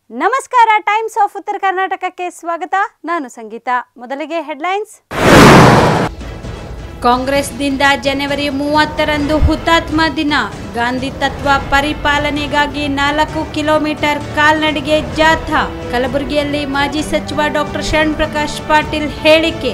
ನಮಸ್ಕಾರ times of ಉತ್ತರ ಕರ್ನಾಟಕಕ್ಕೆ ಸ್ವಾಗತ ನಾನು ಸಂಗೀತ ಮೊದಲಿಗೆ ಹೆಡ್ಲೈನ್ಸ್ ಕಾಂಗ್ರೆಸ್ದಿಂದ ಜನವರಿ ಮೂವತ್ತರಂದು ಹುತಾತ್ಮ ದಿನ ಗಾಂಧಿ ತತ್ವ ಪರಿಪಾಲನೆಗಾಗಿ ನಾಲ್ಕು ಕಿಲೋಮೀಟರ್ ಕಾಲ್ನಡಿಗೆ ಜಾಥಾ ಕಲಬುರಗಿಯಲ್ಲಿ ಮಾಜಿ ಸಚಿವ ಡಾಕ್ಟರ್ ಶರಣ್ ಪ್ರಕಾಶ್ ಪಾಟೀಲ್ ಹೇಳಿಕೆ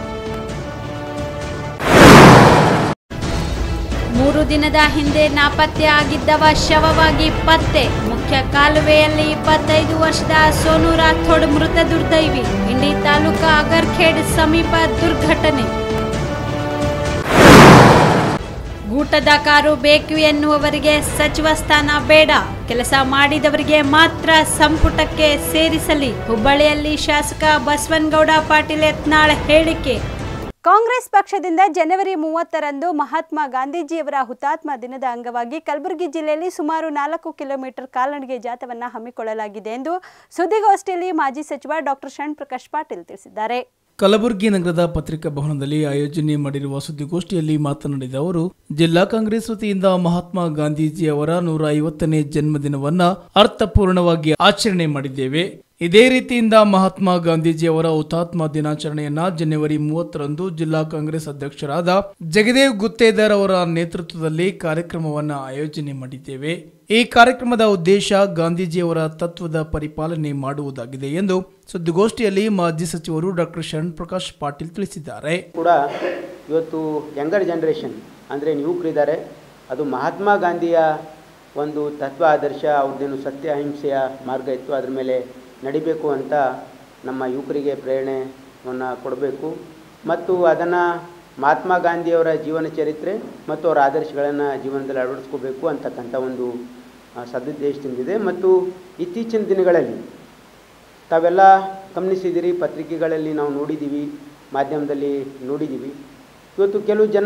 ಮೂರು ದಿನದ ಹಿಂದೆ ನಾಪತ್ತೆ ಆಗಿದ್ದವ ಶವವಾಗಿ ಪತ್ತೆ ಮುಖ್ಯ ಕಾಲುವೆಯಲ್ಲಿ ಇಪ್ಪತ್ತೈದು ವರ್ಷದ ಸೋನು ರಾಥೋಡ್ ಮೃತ ದುರ್ದೈವಿ ಇಂಡಿ ತಾಲೂಕಾ ಅಗರ್ಖೇಡ್ ಸಮೀಪ ದುರ್ಘಟನೆ ಗೂಟದ ಕಾರು ಬೇಕು ಎನ್ನುವವರಿಗೆ ಸಚಿವ ಸ್ಥಾನ ಬೇಡ ಕೆಲಸ ಮಾಡಿದವರಿಗೆ ಮಾತ್ರ ಸಂಪುಟಕ್ಕೆ ಸೇರಿಸಲಿ ಹುಬ್ಬಳ್ಳಿಯಲ್ಲಿ ಶಾಸಕ ಬಸವನಗೌಡ ಪಾಟೀಲ್ ಯತ್ನಾಳ್ ಹೇಳಿಕೆ ಕಾಂಗ್ರೆಸ್ ಪಕ್ಷದಿಂದ ಜನವರಿ ಮೂವತ್ತರಂದು ಮಹಾತ್ಮ ಗಾಂಧೀಜಿಯವರ ಹುತಾತ್ಮ ದಿನದ ಅಂಗವಾಗಿ ಕಲಬುರಗಿ ಜಿಲ್ಲೆಯಲ್ಲಿ ಸುಮಾರು ನಾಲ್ಕು ಕಿಲೋಮೀಟರ್ ಕಾಲ್ನಡಿಗೆ ಜಾಥವನ್ನು ಹಮ್ಮಿಕೊಳ್ಳಲಾಗಿದೆ ಎಂದು ಸುದ್ದಿಗೋಷ್ಠಿಯಲ್ಲಿ ಮಾಜಿ ಸಚಿವ ಡಾಕ್ಟರ್ ಶರಣ್ ಪ್ರಕಾಶ್ ಪಾಟೀಲ್ ತಿಳಿಸಿದ್ದಾರೆ ಕಲಬುರಗಿ ನಗರದ ಪತ್ರಿಕಾ ಭವನದಲ್ಲಿ ಆಯೋಜನೆ ಮಾಡಿರುವ ಸುದ್ದಿಗೋಷ್ಠಿಯಲ್ಲಿ ಮಾತನಾಡಿದ ಅವರು ಜಿಲ್ಲಾ ಕಾಂಗ್ರೆಸ್ ವತಿಯಿಂದ ಮಹಾತ್ಮ ಗಾಂಧೀಜಿ ಅವರ ನೂರ ಐವತ್ತನೇ ಜನ್ಮದಿನವನ್ನ ಅರ್ಥಪೂರ್ಣವಾಗಿ ಆಚರಣೆ ಮಾಡಿದ್ದೇವೆ ಇದೇ ರೀತಿಯಿಂದ ಮಹಾತ್ಮ ಗಾಂಧೀಜಿ ಅವರ ಹುತಾತ್ಮ ದಿನಾಚರಣೆಯನ್ನ ಜನವರಿ ಮೂವತ್ತರಂದು ಜಿಲ್ಲಾ ಕಾಂಗ್ರೆಸ್ ಅಧ್ಯಕ್ಷರಾದ ಜಗದೇವ್ ಗುತ್ತೇದಾರ್ ಅವರ ನೇತೃತ್ವದಲ್ಲಿ ಕಾರ್ಯಕ್ರಮವನ್ನು ಆಯೋಜನೆ ಮಾಡಿದ್ದೇವೆ ಈ ಕಾರ್ಯಕ್ರಮದ ಉದ್ದೇಶ ಗಾಂಧೀಜಿಯವರ ತತ್ವದ ಪರಿಪಾಲನೆ ಮಾಡುವುದಾಗಿದೆ ಎಂದು ಸುದ್ದಿಗೋಷ್ಠಿಯಲ್ಲಿ ಮಾಜಿ ಸಚಿವರು ಡಾಕ್ಟರ್ ಶರಣ್ ಪ್ರಕಾಶ್ ಪಾಟೀಲ್ ತಿಳಿಸಿದ್ದಾರೆ ಕೂಡ ಇವತ್ತು ಯಂಗರ್ ಜನ್ರೇಷನ್ ಅಂದರೆ ಯುವಕರಿದ್ದಾರೆ ಅದು ಮಹಾತ್ಮ ಗಾಂಧಿಯ ಒಂದು ತತ್ವ ಆದರ್ಶ ಅವ್ರದ್ದೇನು ಸತ್ಯ ಅಹಿಂಸೆಯ ಮಾರ್ಗ ಇತ್ತು ಅದ್ರ ಮೇಲೆ ನಡಿಬೇಕು ಅಂತ ನಮ್ಮ ಯುವಕರಿಗೆ ಪ್ರೇರಣೆಯನ್ನು ಕೊಡಬೇಕು ಮತ್ತು ಅದನ್ನು ಮಹಾತ್ಮ ಗಾಂಧಿಯವರ ಜೀವನ ಚರಿತ್ರೆ ಮತ್ತು ಅವರ ಆದರ್ಶಗಳನ್ನು ಜೀವನದಲ್ಲಿ ಅಳವಡಿಸ್ಕೋಬೇಕು ಅಂತಕ್ಕಂಥ ಒಂದು ಆ, ಸದುದ್ದೇಶದಿಂದಿದೆ ಮತ್ತು ಇತ್ತೀಚಿನ ದಿನಗಳಲ್ಲಿ ತಾವೆಲ್ಲ ಗಮನಿಸಿದ್ದೀರಿ ಪತ್ರಿಕೆಗಳಲ್ಲಿ ನಾವು ನೋಡಿದ್ದೀವಿ ಮಾಧ್ಯಮದಲ್ಲಿ ನೋಡಿದ್ದೀವಿ ಇವತ್ತು ಕೆಲವು ಜನ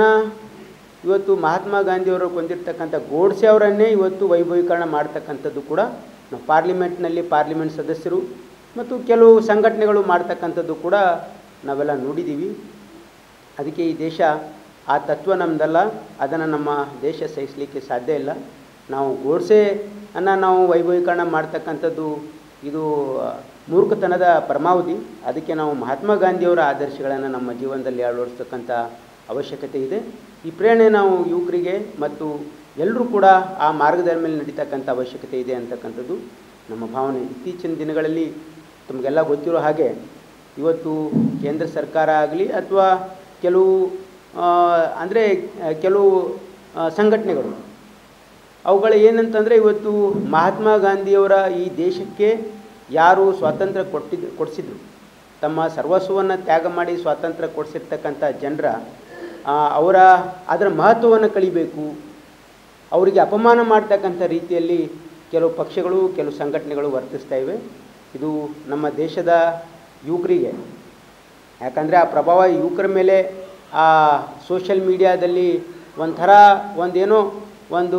ಇವತ್ತು ಮಹಾತ್ಮ ಗಾಂಧಿಯವರು ಕೊಂದಿರ್ತಕ್ಕಂಥ ಗೋಡ್ಸೆ ಅವರನ್ನೇ ಇವತ್ತು ವೈಭವೀಕರಣ ಮಾಡ್ತಕ್ಕಂಥದ್ದು ಕೂಡ ನಾವು ಪಾರ್ಲಿಮೆಂಟ್ನಲ್ಲಿ ಪಾರ್ಲಿಮೆಂಟ್ ಸದಸ್ಯರು ಮತ್ತು ಕೆಲವು ಸಂಘಟನೆಗಳು ಮಾಡ್ತಕ್ಕಂಥದ್ದು ಕೂಡ ನಾವೆಲ್ಲ ನೋಡಿದ್ದೀವಿ ಅದಕ್ಕೆ ಈ ದೇಶ ಆ ತತ್ವ ನಮ್ಮದಲ್ಲ ಅದನ್ನು ನಮ್ಮ ದೇಶ ಸಹಿಸಲಿಕ್ಕೆ ಸಾಧ್ಯ ಇಲ್ಲ ನಾವು ಗೋಡ್ಸೆ ಅನ್ನು ನಾವು ವೈಭವೀಕರಣ ಮಾಡ್ತಕ್ಕಂಥದ್ದು ಇದು ಆ, ಮೂರ್ಖತನದ ಪರಮಾವಧಿ ಅದಕ್ಕೆ ನಾವು ಮಹಾತ್ಮ ಗಾಂಧಿಯವರ ಆದರ್ಶಗಳನ್ನು ನಮ್ಮ ಜೀವನದಲ್ಲಿ ಅಳವಡಿಸ್ತಕ್ಕಂಥ ಅವಶ್ಯಕತೆ ಇದೆ ಈ ಪ್ರೇರಣೆ ನಾವು ಯುವಕರಿಗೆ ಮತ್ತು ಎಲ್ಲರೂ ಕೂಡ ಆ ಮಾರ್ಗದ ಮೇಲೆ ನಡೀತಕ್ಕಂಥ ಅವಶ್ಯಕತೆ ಇದೆ ಅಂತಕ್ಕಂಥದ್ದು ನಮ್ಮ ಭಾವನೆ ಇತ್ತೀಚಿನ ದಿನಗಳಲ್ಲಿ ತಮಗೆಲ್ಲ ಗೊತ್ತಿರೋ ಹಾಗೆ ಇವತ್ತು ಕೇಂದ್ರ ಸರ್ಕಾರ ಆಗಲಿ ಅಥವಾ ಕೆಲವು ಅಂದರೆ ಕೆಲವು ಆ, ಸಂಘಟನೆಗಳು ಅವುಗಳ ಏನಂತಂದರೆ ಇವತ್ತು ಮಹಾತ್ಮ ಗಾಂಧಿಯವರ ಈ ದೇಶಕ್ಕೆ ಯಾರು ಸ್ವಾತಂತ್ರ್ಯ ಕೊಟ್ಟಿದ್ದು ಕೊಡಿಸಿದ್ರು ತಮ್ಮ ಸರ್ವಸ್ವವನ್ನು ತ್ಯಾಗ ಮಾಡಿ ಸ್ವಾತಂತ್ರ್ಯ ಕೊಡಿಸಿರ್ತಕ್ಕಂಥ ಜನರ ಆ, ಅವರ ಅದರ ಮಹತ್ವವನ್ನು ಕಳಿಬೇಕು ಅವರಿಗೆ ಅಪಮಾನ ಮಾಡ್ತಕ್ಕಂಥ ರೀತಿಯಲ್ಲಿ ಕೆಲವು ಪಕ್ಷಗಳು ಕೆಲವು ಸಂಘಟನೆಗಳು ವರ್ತಿಸ್ತಾ ಇವೆ ಇದು ನಮ್ಮ ದೇಶದ ಯುವಕರಿಗೆ ಯಾಕಂದರೆ ಆ ಪ್ರಭಾವ ಯುವಕರ ಮೇಲೆ ಆ ಸೋಷಿಯಲ್ ಮೀಡಿಯಾದಲ್ಲಿ ಒಂಥರ ಒಂದೇನೋ ಒಂದು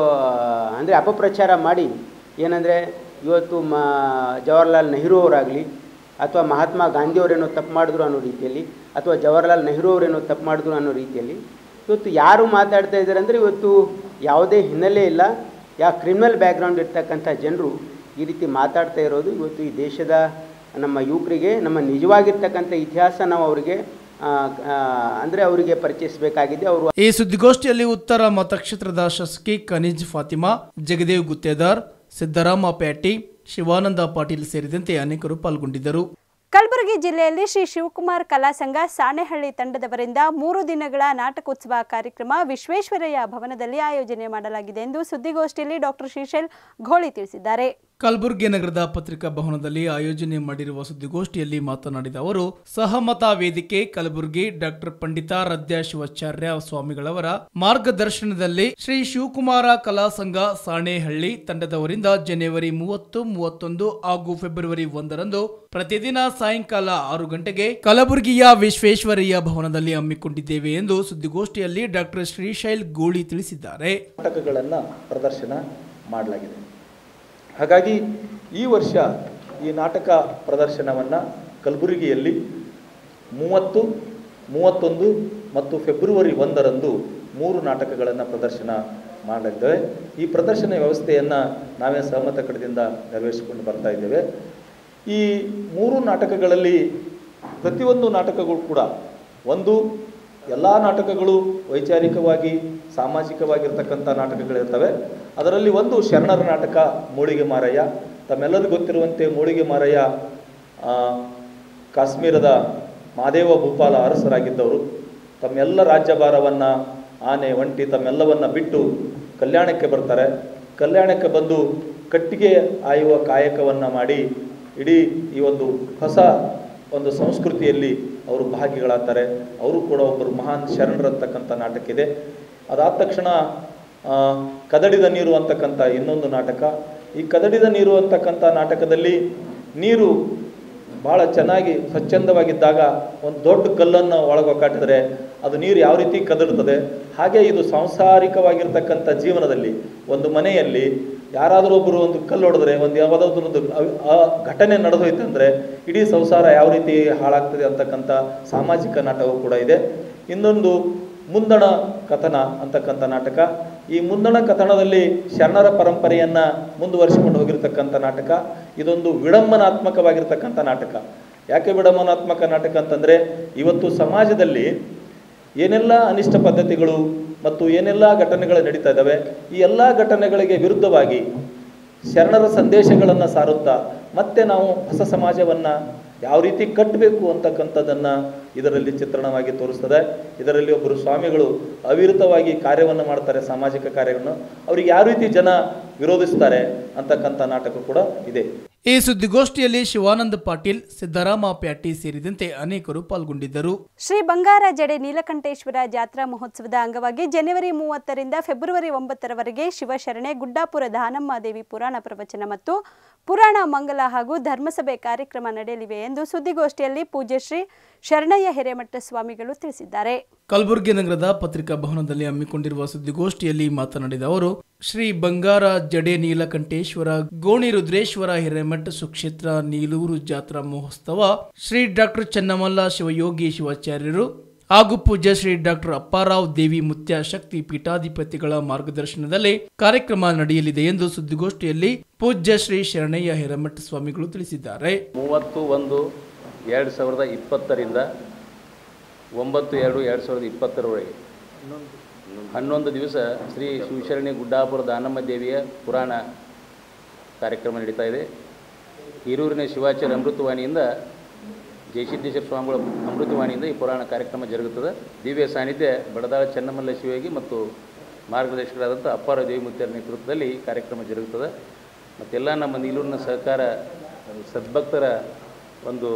ಅಂದರೆ ಅಪಪ್ರಚಾರ ಮಾಡಿ ಏನಂದರೆ ಇವತ್ತು ಮ ಜವಾಹರ್ಲಾಲ್ ನೆಹರು ಅವರಾಗಲಿ ಅಥವಾ ಮಹಾತ್ಮ ಗಾಂಧಿಯವರೇನೋ ತಪ್ಪು ಮಾಡಿದ್ರು ಅನ್ನೋ ರೀತಿಯಲ್ಲಿ ಅಥವಾ ಜವಾಹರ್ಲಾಲ್ ನೆಹರು ಅವರೇನೋ ತಪ್ಪು ಮಾಡಿದ್ರು ಅನ್ನೋ ರೀತಿಯಲ್ಲಿ ಇವತ್ತು ಯಾರು ಮಾತಾಡ್ತಾ ಇದ್ದಾರೆ ಅಂದರೆ ಇವತ್ತು ಯಾವುದೇ ಹಿನ್ನೆಲೆ ಇಲ್ಲ ಯಾವ ಕ್ರಿಮಿನಲ್ ಬ್ಯಾಕ್ಗ್ರೌಂಡ್ ಇರ್ತಕ್ಕಂಥ ಜನರು ಈ ರೀತಿ ಮಾತಾಡ್ತಾ ಇರೋದು ಇವತ್ತು ಈ ದೇಶದ ನಮ್ಮ ಯುವಕರಿಗೆ ನಮ್ಮ ನಿಜವಾಗಿರ್ತಕ್ಕಂಥ ಇತಿಹಾಸ ನಾವು ಅವರಿಗೆ ಅಂದರೆ ಅವರಿಗೆ ಪರಿಚಯಿಸಬೇಕಾಗಿದೆ ಅವರು ಈ ಸುದ್ದಿಗೋಷ್ಠಿಯಲ್ಲಿ ಉತ್ತರ ಮತಕ್ಷೇತ್ರದ ಶಾಸಕಿ ಖನಿಜ್ ಫಾತಿಮಾ ಜಗದೇವ್ ಗುತ್ತೇದಾರ್ ಸಿದ್ದರಾಮ ಪ್ಯಾಟಿ ಶಿವಾನಂದ ಪಾಟೀಲ್ ಸೇರಿದಂತೆ ಅನೇಕರು ಪಾಲ್ಗೊಂಡಿದ್ದರು ಕಲಬುರಗಿ ಜಿಲ್ಲೆಯಲ್ಲಿ ಶ್ರೀ ಶಿವಕುಮಾರ್ ಕಲಾ ಸಂಘ ಸಾಣೆಹಳ್ಳಿ ತಂಡದವರಿಂದ ಮೂರು ದಿನಗಳ ನಾಟಕೋತ್ಸವ ಕಾರ್ಯಕ್ರಮ ವಿಶ್ವೇಶ್ವರಯ್ಯ ಭವನದಲ್ಲಿ ಆಯೋಜನೆ ಮಾಡಲಾಗಿದೆ ಎಂದು ಸುದ್ದಿಗೋಷ್ಠಿಯಲ್ಲಿ ಡಾಕ್ಟರ್ ಶ್ರೀಶೈಲ್ ಘೋಳಿ ತಿಳಿಸಿದ್ದಾರೆ ಕಲಬುರಗಿ ನಗರದ ಪತ್ರಿಕಾ ಭವನದಲ್ಲಿ ಆಯೋಜನೆ ಮಾಡಿರುವ ಸುದ್ದಿಗೋಷ್ಠಿಯಲ್ಲಿ ಮಾತನಾಡಿದ ಅವರು ಸಹಮತ ವೇದಿಕೆ ಕಲಬುರಗಿ ಡಾಕ್ಟರ್ ಪಂಡಿತ ರದ್ಯ ಶಿವಾಚಾರ್ಯ ಸ್ವಾಮಿಗಳವರ ಮಾರ್ಗದರ್ಶನದಲ್ಲಿ ಶ್ರೀ ಶಿವಕುಮಾರ ಕಲಾ ಸಂಘ ಸಾಣೇಹಳ್ಳಿ ತಂಡದವರಿಂದ ಜನವರಿ ಮೂವತ್ತು ಮೂವತ್ತೊಂದು ಹಾಗೂ ಫೆಬ್ರವರಿ ಒಂದರಂದು ಪ್ರತಿದಿನ ಸಾಯಂಕಾಲ ಆರು ಗಂಟೆಗೆ ಕಲಬುರಗಿಯ ವಿಶ್ವೇಶ್ವರಯ್ಯ ಭವನದಲ್ಲಿ ಹಮ್ಮಿಕೊಂಡಿದ್ದೇವೆ ಎಂದು ಸುದ್ದಿಗೋಷ್ಠಿಯಲ್ಲಿ ಡಾಕ್ಟರ್ ಶ್ರೀಶೈಲ್ ಗೋಳಿ ತಿಳಿಸಿದ್ದಾರೆ ನಾಟಕಗಳನ್ನು ಪ್ರದರ್ಶನ ಮಾಡಲಾಗಿದೆ ಹಾಗಾಗಿ ಈ ವರ್ಷ ಈ ನಾಟಕ ಪ್ರದರ್ಶನವನ್ನು ಕಲಬುರಗಿಯಲ್ಲಿ ಮೂವತ್ತು ಮೂವತ್ತೊಂದು ಮತ್ತು ಫೆಬ್ರವರಿ ಒಂದರಂದು ಮೂರು ನಾಟಕಗಳನ್ನು ಪ್ರದರ್ಶನ ಮಾಡಲಿದ್ದೇವೆ ಈ ಪ್ರದರ್ಶನ ವ್ಯವಸ್ಥೆಯನ್ನು ನಾವೇ ಸಹಮತ ಕಡೆದಿಂದ ನೆರವೇರಿಸಿಕೊಂಡು ಬರ್ತಾ ಇದ್ದೇವೆ ಈ ಮೂರು ನಾಟಕಗಳಲ್ಲಿ ಪ್ರತಿಯೊಂದು ನಾಟಕಗಳು ಕೂಡ ಒಂದು ಎಲ್ಲ ನಾಟಕಗಳು ವೈಚಾರಿಕವಾಗಿ ಸಾಮಾಜಿಕವಾಗಿರ್ತಕ್ಕಂಥ ನಾಟಕಗಳಿರ್ತವೆ ಅದರಲ್ಲಿ ಒಂದು ಶರಣರ ನಾಟಕ ಮೂಳಿಗೆ ಮಾರಯ್ಯ ತಮ್ಮೆಲ್ಲರಿಗೂ ಗೊತ್ತಿರುವಂತೆ ಮೂಳಿಗೆ ಮಾರಯ್ಯ ಆ, ಕಾಶ್ಮೀರದ ಮಹಾದೇವ ಭೂಪಾಲ ಅರಸರಾಗಿದ್ದವರು ತಮ್ಮೆಲ್ಲ ರಾಜ್ಯಭಾರವನ್ನು ಆನೆ ಒಂಟಿ ತಮ್ಮೆಲ್ಲವನ್ನು ಬಿಟ್ಟು ಕಲ್ಯಾಣಕ್ಕೆ ಬರ್ತಾರೆ ಕಲ್ಯಾಣಕ್ಕೆ ಬಂದು ಕಟ್ಟಿಗೆ ಆಯುವ ಕಾಯಕವನ್ನು ಮಾಡಿ ಇಡೀ ಈ ಒಂದು ಹೊಸ ಒಂದು ಸಂಸ್ಕೃತಿಯಲ್ಲಿ ಅವರು ಭಾಗಿಗಳಾಗ್ತಾರೆ ಅವರು ಕೂಡ ಒಬ್ಬರು ಮಹಾನ್ ಶರಣರಂತಕ್ಕಂಥ ನಾಟಕ ಇದೆ ಅದಾದ ತಕ್ಷಣ ಆ, ಕದಡಿದ ನೀರು ಅಂತಕ್ಕಂಥ ಇನ್ನೊಂದು ನಾಟಕ ಈ ಕದಡಿದ ನೀರು ಅಂತಕ್ಕಂಥ ನಾಟಕದಲ್ಲಿ ನೀರು ಭಾಳ ಚೆನ್ನಾಗಿ ಸ್ವಚ್ಛಂದವಾಗಿದ್ದಾಗ ಒಂದು ದೊಡ್ಡ ಕಲ್ಲನ್ನು ಒಳಗೊಕ್ಕಾಟಿದ್ರೆ ಅದು ನೀರು ಯಾವ ರೀತಿ ಕದಡುತ್ತದೆ ಹಾಗೆ ಇದು ಸಾಂಸಾರಿಕವಾಗಿರ್ತಕ್ಕಂಥ ಜೀವನದಲ್ಲಿ ಒಂದು ಮನೆಯಲ್ಲಿ ಯಾರಾದರೂ ಒಬ್ಬರು ಒಂದು ಕಲ್ಲು ಹೊಡೆದ್ರೆ ಒಂದು ಯಾವುದಾದ್ರೂ ಒಂದು ಅವ್- ಆ ಘಟನೆ ನಡೆದೋಯ್ತಂದ್ರೆ ಇಡೀ ಸಂಸಾರ ಯಾವ ರೀತಿ ಹಾಳಾಗ್ತದೆ ಅಂತಕ್ಕಂಥ ಸಾಮಾಜಿಕ ನಾಟಕವು ಕೂಡ ಇದೆ ಇನ್ನೊಂದು ಮುಂದಣ ಕಥನ ಅಂತಕ್ಕಂಥ ನಾಟಕ ಈ ಮುಂದಣ ಕಥನದಲ್ಲಿ ಶರಣರ ಪರಂಪರೆಯನ್ನು ಮುಂದುವರಿಸಿಕೊಂಡು ಹೋಗಿರ್ತಕ್ಕಂಥ ನಾಟಕ ಇದೊಂದು ವಿಡಂಬನಾತ್ಮಕವಾಗಿರ್ತಕ್ಕಂಥ ನಾಟಕ ಯಾಕೆ ವಿಡಂಬನಾತ್ಮಕ ನಾಟಕ ಅಂತಂದರೆ ಇವತ್ತು ಸಮಾಜದಲ್ಲಿ ಏನೆಲ್ಲ ಅನಿಷ್ಟ ಪದ್ಧತಿಗಳು ಮತ್ತು ಏನೆಲ್ಲ ಘಟನೆಗಳು ನಡೀತಾ ಇದ್ದಾವೆ ಈ ಎಲ್ಲ ಘಟನೆಗಳಿಗೆ ವಿರುದ್ಧವಾಗಿ ಶರಣರ ಸಂದೇಶಗಳನ್ನು ಸಾರುತ್ತಾ ಮತ್ತೆ ನಾವು ಹೊಸ ಸಮಾಜವನ್ನು ಯಾವ ರೀತಿ ಕಟ್ಟಬೇಕು ಅಂತಕ್ಕಂಥದ್ದನ್ನು ಇದರಲ್ಲಿ ಚಿತ್ರಣವಾಗಿ ತೋರಿಸ್ತದೆ ಇದರಲ್ಲಿ ಒಬ್ಬರು ಸ್ವಾಮಿಗಳು ಅವಿರತವಾಗಿ ಕಾರ್ಯವನ್ನು ಮಾಡ್ತಾರೆ ಸಾಮಾಜಿಕ ಕಾರ್ಯವನ್ನು ಅವ್ರಿಗೆ ಯಾವ ರೀತಿ ಜನ ವಿರೋಧಿಸ್ತಾರೆ ಅಂತಕ್ಕಂಥ ನಾಟಕ ಕೂಡ ಇದೆ ಈ ಸುದ್ದಿಗೋಷ್ಠಿಯಲ್ಲಿ ಶಿವಾನಂದ ಪಾಟೀಲ್ ಸಿದ್ದರಾಮ ಪ್ಯಾಟಿ ಸೇರಿದಂತೆ ಅನೇಕರು ಪಾಲ್ಗೊಂಡಿದ್ದರು ಶ್ರೀ ಬಂಗಾರ ಜಡೆ ನೀಲಕಂಠೇಶ್ವರ ಜಾತ್ರಾ ಮಹೋತ್ಸವದ ಅಂಗವಾಗಿ ಜನವರಿ ಮೂವತ್ತರಿಂದ ಫೆಬ್ರವರಿ ಒಂಬತ್ತರವರೆಗೆ ಶಿವಶರಣೆ ಗುಡ್ಡಾಪುರ ದಾನಮ್ಮ ದೇವಿ ಪುರಾಣ ಪ್ರವಚನ ಮತ್ತು ಪುರಾಣ ಮಂಗಲ ಹಾಗೂ ಧರ್ಮಸಭೆ ಕಾರ್ಯಕ್ರಮ ನಡೆಯಲಿವೆ ಎಂದು ಸುದ್ದಿಗೋಷ್ಠಿಯಲ್ಲಿ ಪೂಜ್ಯ ಶ್ರೀ ಶರಣಯ್ಯ ಹಿರೇಮಠ ಸ್ವಾಮಿಗಳು ತಿಳಿಸಿದ್ದಾರೆ ಕಲಬುರಗಿ ನಗರದ ಪತ್ರಿಕಾ ಭವನದಲ್ಲಿ ಹಮ್ಮಿಕೊಂಡಿರುವ ಸುದ್ದಿಗೋಷ್ಠಿಯಲ್ಲಿ ಮಾತನಾಡಿದ ಅವರು ಶ್ರೀ ಬಂಗಾರ ಜಡೆ ನೀಲಕಂಠೇಶ್ವರ ಗೋಣಿ ರುದ್ರೇಶ್ವರ ಹಿರೇಮಠ ಸುಕ್ಷೇತ್ರ ನೀಲೂರು ಜಾತ್ರಾ ಮಹೋತ್ಸವ ಶ್ರೀ ಡಾಕ್ಟರ್ ಚನ್ನಮಲ್ಲ ಶಿವಯೋಗಿ ಶಿವಾಚಾರ್ಯರು ಹಾಗೂ ಪೂಜ್ಯ ಶ್ರೀ ಡಾಕ್ಟರ್ ಅಪ್ಪಾರಾವ್ ದೇವಿ ಮುತ್ಯ ಶಕ್ತಿ ಪೀಠಾಧಿಪತಿಗಳ ಮಾರ್ಗದರ್ಶನದಲ್ಲಿ ಕಾರ್ಯಕ್ರಮ ನಡೆಯಲಿದೆ ಎಂದು ಸುದ್ದಿಗೋಷ್ಠಿಯಲ್ಲಿ ಪೂಜ್ಯ ಶ್ರೀ ಶರಣಯ್ಯ ಹಿರೇಮಠ ಸ್ವಾಮಿಗಳು ತಿಳಿಸಿದ್ದಾರೆ ಮೂವತ್ತು ಒಂದು ಎರಡು ಸಾವಿರದ ಇಪ್ಪತ್ತರಿಂದ ಒಂಬತ್ತು ಎರಡು ಎರಡು ಸಾವಿರದ ಇಪ್ಪತ್ತರವರೆಗೆ ಹನ್ನೊಂದು ದಿವಸ ಶ್ರೀ ಶಿವಶರಣಿ ಗುಡ್ಡಾಪುರ ದಾನಮ್ಮ ದೇವಿಯ ಪುರಾಣ ಕಾರ್ಯಕ್ರಮ ನಡೀತಾ ಇದೆ ಹಿರೂರಿನ ಶಿವಾಚಾರ್ಯ ಅಮೃತವಾಣಿಯಿಂದ ಜಯಸಿದ್ದೇಶ್ವರ ಸ್ವಾಮಿಗಳ ಅಮೃತವಾಣಿಯಿಂದ ಈ ಪುರಾಣ ಕಾರ್ಯಕ್ರಮ ಜರುಗುತ್ತದೆ ದಿವ್ಯ ಸಾನ್ನಿಧ್ಯ ಬಡದಾಳ ಚೆನ್ನಮಲ್ಲ ಶಿವಯೋಗಿ ಮತ್ತು ಮಾರ್ಗದರ್ಶಕರಾದಂಥ ಅಪ್ಪಾರ ದೇವಿಮೂರ್ತಿಯರ ನೇತೃತ್ವದಲ್ಲಿ ಈ ಕಾರ್ಯಕ್ರಮ ಜರುಗುತ್ತದೆ ಮತ್ತೆಲ್ಲ ನಮ್ಮ ನೀಲೂರಿನ ಸಹಕಾರ ಸದ್ಭಕ್ತರ ಒಂದು